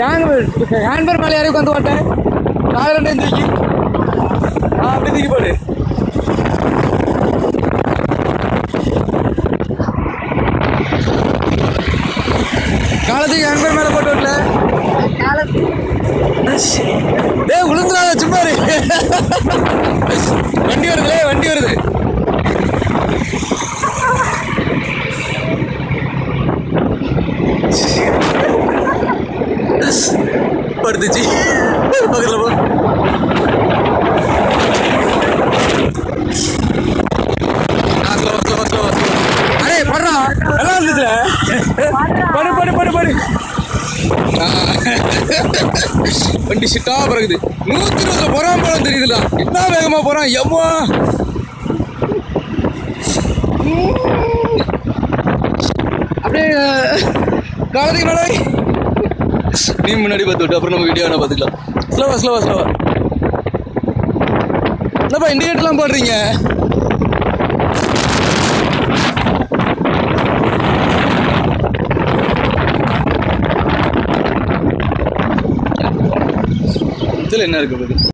Tank ஹேண்ட்பர் மேலே யாரையும் உட்காந்து ஓட்டேன் காலை ரெண்டையும் தூக்கி ஆ அப்படி தூக்கி போடு காலத்துக்கு ஹேண்ட்பர் மேலே போட்டு ஓட்டல டேய் உளுந்துடாத சும்மா இரு வண்டி வருதுலே வண்டி வருது படுத்துச்சு பக்கத்தில் போ ஆ, slow, slow, slow, slow. அடே படுறா நல்லா இருந்துச்சுல படு படு படு படு ஆ. வண்டி சிட்டா பிறகுது நூத்தி இருபதுல போறான் போல தெரியுதுல என்ன வேகமா போறான் எம்மா அப்படியே காலத்துக்கு மேலே வை. நீ முன்னாடி பார்த்து விட்டு அப்புறம் நம்ம வீடியோ வேணா பார்த்துக்கலாம் ஸ்லோவா ஸ்லோவா ஸ்லோவா என்னப்பா இண்டிகேட்டர்லாம் போடுறீங்க இதில் என்ன இருக்கு பாரு